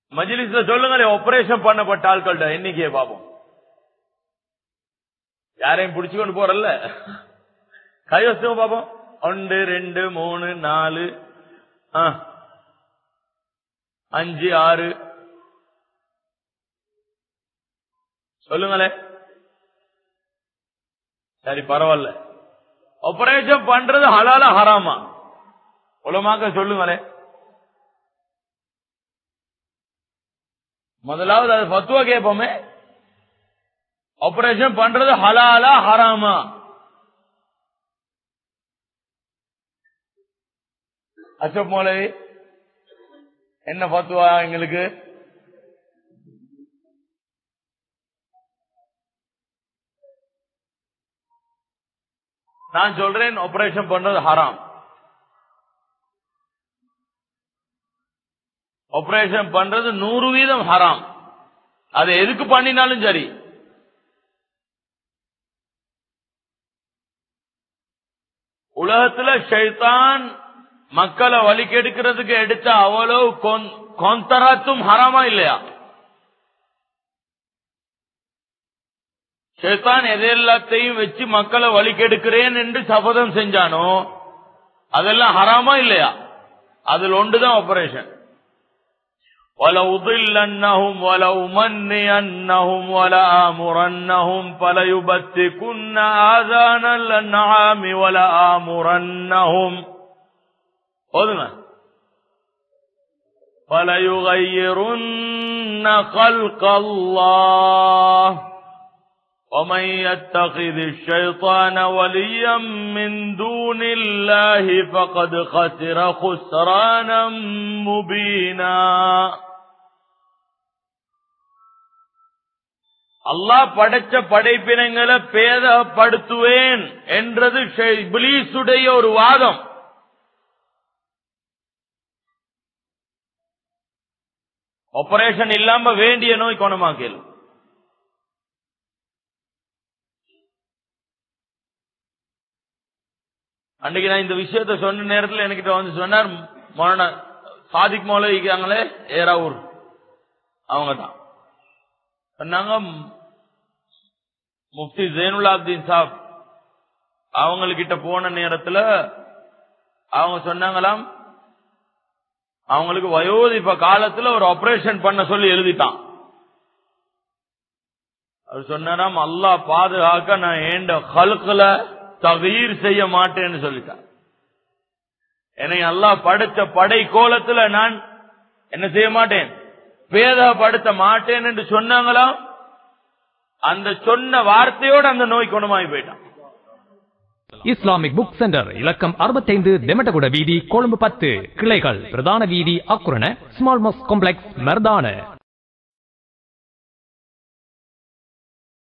மஜ்லிஸ்ல சொல்லுங்களேன் ஆபரேஷன் பண்ணப்பட்ட ஆட்கள்ட்ட எண்ணிக்கையை பார்ப்போம் யாரையும் பிடிச்சுக்கொண்டு போறல்ல கைவசம் பார்ப்போம் ஒன்று ரெண்டு மூணு நாலு ஆ. அஞ்சு ஆறு சொல்லுங்களேன் சரி பரவாயில்ல ஆபரேஷன் பண்றது ஹலால ஹராமா உலமாக்க சொல்லுங்களேன் முதலாவது அது பத்துவா கேட்போமே ஆபரேஷன் பண்றது ஹலாலா ஹராமா அசப் மௌலவி என்ன பத்துவா எங்களுக்கு நான் சொல்றேன் ஆபரேஷன் பண்றது ஹராம் ஆபரேஷன் பண்றது நூறு வீதம் ஹராம் அதை எதுக்கு பண்ணினாலும் சரி உலகத்துல ஷைத்தான் மக்களை வழி கெடுக்கிறதுக்கு எடுத்த அவ்வளவு கொன்- கொந்தராத்தும் ஹராமா இல்லையா ஷைத்தான் எது எல்லாத்தையும் வச்சு மக்களை வழி கெடுக்கிறேன் என்று சபதம் செஞ்சானோ அதெல்லாம் ஹராமா இல்லையா அதில் ஒன்றுதான் ஆபரேஷன் وَلَأُضِلَّنَّهُمْ وَلَأُمَنِّيَنَّهُمْ وَلَآمُرَنَّهُمْ فَلَيُبَتِّكُنَّ آذَانَ الْأَنْعَامِ وَلَآمُرَنَّهُمْ ஓதுங்க فَلَيُغَيِّرُنَّ خَلْقَ اللَّهِ ومن يتخذ الشيطان وليا من دون الله فقد خسر خسرانا مبينا அல்லாஹ் படைச்ச படைப்பினங்களை பேதப்படுத்துவேன் என்றது ஷே- இப்லீசுடைய ஒரு வாதம் ஆபரேஷன் இல்லாம வேண்டிய நோய் குணமாக்கலும் அன்னைக்கு நான் இந்த விஷயத்த சொன்ன நேரத்தில் என்கிட்ட வந்து சொன்னார் மௌலானா சாதிக் மௌலவி இருக்காங்களே ஏராவூர் அவங்க தான் சொன்னாங்க முஃப்தி ஜெயினுல்லாப்தீன் சாப் அவங்கக்கிட்ட போன நேரத்துல அவங்க சொன்னாங்களாம் அவங்களுக்கு வயோதிப காலத்துல ஒரு ஆபரேஷன் பண்ண சொல்லி எழுதிட்டான் அவர் சொன்னாராம் அல்லாஹ் பாதுகாக்க நான் ஏண்ட ஹல்குல தகீர் செய்ய மாட்டேன்னு சொல்லிட்டான் என்னை அல்லாஹ் படைச்ச படை கோலத்துல நான் என்ன செய்ய மாட்டேன் பேதப்படுத்த மாட்டேன் என்று சொன்னாங்களாம் அந்த சொன்ன வார்த்தையோடு அந்த நோய் குணமாகி போயிட்டான் இஸ்லாமிக் புக் சென்டர் இலக்கம் 65 தெமட்டகுட வீதி கொழும்பு பத்து கிளைகள் பிரதான வீதி அக்குரண ஸ்மால் மஸ் காம்ப்ளெக்ஸ் மர்தான